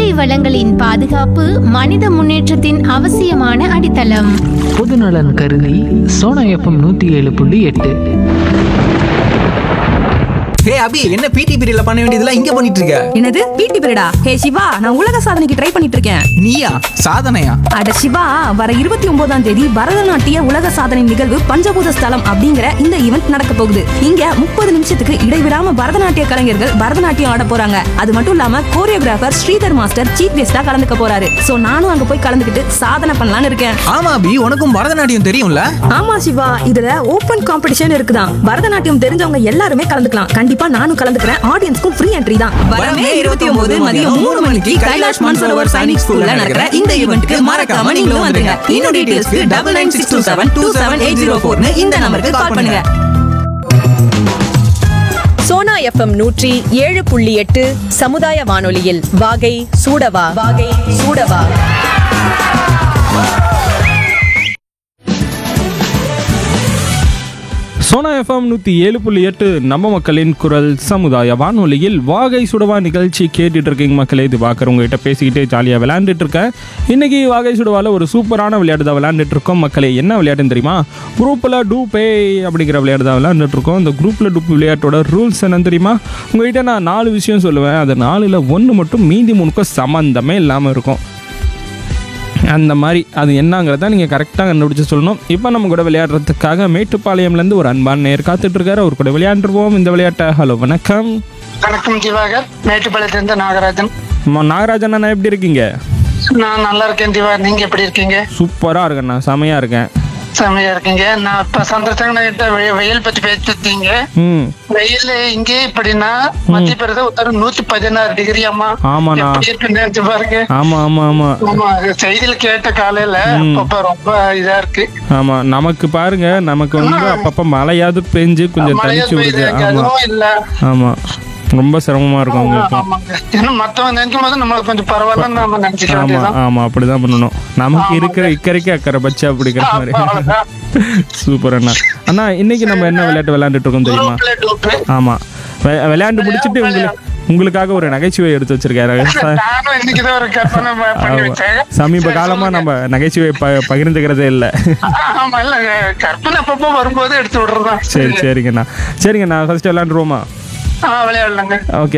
வளங்களின் பாதுகாப்பு மனித முன்னேற்றத்தின் அவசியமான அடித்தளம் பொதுநலன் கருதி சோனா எஃப்எம் நூற்றி ஏழு புள்ளி எட்டு ஹே அபி என்ன பிடி பீரியட்ல பண்ண வேண்டியதெல்லாம் இங்க பண்ணிட்டு இருக்க என்னது பிடி பீரியடா ஹே சிவா நான் உலக சாதனைக்கு ட்ரை பண்ணிட்டு இருக்கேன் நீயா சாதனையா அட சிவா வர இருபத்தி ஒன்பதாம் தேதி பரதநாட்டிய உலக சாதனை நிகழ்வு பஞ்சபூத ஸ்தலம் அப்படிங்கிற இந்த ஈவெண்ட் நடக்க போகுது இங்க முப்பது நிமிஷத்துக்கு இடைவிடாம பரதநாட்டிய கலைஞர்கள் பரதநாட்டியம் ஆட போறாங்க அது மட்டும் இல்லாம கோரியோகிராஃபர் ஸ்ரீதர் மாஸ்டர் சீஃப் கெஸ்டா கலந்துக்க போறாரு சோ நானும் அங்க போய் கலந்துக்கிட்டு சாதனை பண்ணலாம்னு இருக்கேன் ஆமா அபி உனக்கும் பரதநாட்டியம் தெரியும்ல ஆமா சிவா இதுல ஓபன் காம்படிஷன் இருக்குதான் பரதநாட்டியம் தெரிஞ்சவங்க எல்லாருமே கலந்துக்கலாம் கண்டிப்பா நானும் கலந்துக்கிறேன் ஆடியன்ஸ்க்கும் ஃப்ரீ என்ட்ரி தான் வரமே இருபத்தி ஒன்பது மதியம் மூணு மணிக்கு கைலாஷ் மான்சரோவர் சைனிக் ஸ்கூல்ல நடக்கிற இந்த ஈவெண்ட்க்கு மறக்காம நீங்களும் வந்துருங்க இன்னும் டீடைல்ஸ்க்கு double nine six two seven two seven eight zero ஃபோர்னு இந்த நம்பருக்கு கால் பண்ணுங்க சோனா எஃப்எம் நூற்றி ஏழு புள்ளி எட்டு சமுதாய வானொலியில் வாகை சூடவா வாகை சூடவா சோனா எஃப்எம் நூற்றி ஏழு புள்ளி எட்டு நம்ம மக்களின் குரல் சமுதாய வானொலியில் வாகை சுடவா நிகழ்ச்சி கேட்டுட்டு இருக்கீங்க மக்களே இது பார்க்குறவங்ககிட்ட பேசிக்கிட்டே ஜாலியாக விளையாண்டுட்டு இருக்கேன் இன்னைக்கு வாகை சுடவாவில் ஒரு சூப்பரான விளையாட்டு தான் விளையாண்டுட்டு இருக்கோம் மக்களே என்ன விளையாட்டுன்னு தெரியுமா குரூப்பில் டூ பே அப்படிங்கிற விளையாட்டு தான் விளையாண்டுட்டு இருக்கோம் இந்த குரூப்பில் டூப் விளையாட்டோட ரூல்ஸ் என்னன்னு தெரியுமா உங்ககிட்ட நான் நாலு விஷயம் சொல்லுவேன் அது நாலில் ஒன்று மட்டும் மீதி மூணுக்கும் சம்மந்தமே இல்லாமல் இருக்கும் அந்த மாதிரி அது என்னங்கிறத நீங்கள் கரெக்டாக கண்டுபிடிச்சு சொல்லணும் இப்போ நம்ம கூட விளையாடுறதுக்காக மேட்டுப்பாளையம்லேருந்து ஒரு அன்பான நேர் காத்துட்டு இருக்காரு அவர் கூட விளையாண்டுருவோம் இந்த விளையாட்டை ஹலோ வணக்கம் வணக்கம் திவாகர் மேட்டுப்பாளையத்திலிருந்து நாகராஜன் அம்மா, நாகராஜன் அண்ணா எப்படி இருக்கீங்க நான் நல்லா இருக்கேன் திவாகர் நீங்க எப்படி இருக்கீங்க சூப்பராக இருக்கேண்ணா செமையாக இருக்கேன் செமையா இருக்கீங்க நான் இப்ப சந்திரசேகரன் கிட்ட வெ- வெயில் பத்தி பேசிட்டீங்க ம் வெயில் இங்கே இப்படின்னா மத்திய பிரதேச உத்தர நூத்தி பதினாறு டிகிரி அம்மா ஆமாண்ணா. எப்படி இருக்குன்னு நினைச்சு பாருங்க ஆமாம் ஆமாம் ஆமாம் ஆமா செய்தியில கேட்ட காலையில அப்ப ரொம்ப இதா இருக்கு ஆமாம் நமக்கு பாருங்க நமக்கு வந்து அப்பப்போ மழையாவது பெஞ்சு கொஞ்சம் மழையா தனிச்சு பெய்யுது விடுது ஆமாம் அதுவும் இல்ல ஆமாம் ரொம்ப சிரமமாக இருக்கும் உங்களுக்கு ஆமாங்க ஏன்னா மத்தவங்க நினைக்கும் போது நம்மளுக்கு கொஞ்சம் பரவாயில்ல நம்ம நினைச்சுக்க ஆமாம் வேண்டியதுதான் ஆமாம் அப்படி தான் பண்ணணும் நமக்கு இருக்கிற இக்கரைக்கு அக்கறை பச்சை அப்படிங்கிற மாதிரி அவ்வளவுதான். சூப்பர் அண்ணா அண்ணா இன்னைக்கு நம்ம என்ன விளையாட்டு விளையாண்டுட்டு இருக்கோம் தெரியுமா குரூப்ல டூப்பு. ஆமா வெ- விளையாண்டு முடிச்சிட்டு உங்களுக்கு உங்களுக்காக ஒரு நகைச்சுவை எடுத்து வச்சிருக்காரு ச- நானும் இன்னைக்குதான் ஒரு கற்பனை ப- பண்ணி ஆமா. வச்சேன் சமீப சரி, காலமா சொல்லுங்க. நம்ம நகைச்சுவை ப பகிர்ந்துக்கிறதே இல்லை ஆமா இல்ல கற்பனை அப்பப்போ வரும்போது எடுத்து விடுறதுதான் சரி சரிங்கண்ணா சரிங்கண்ணா ஃபர்ஸ்ட் விளையாண்டுருவோமா ஆ விளையாடலாங்க ஓகே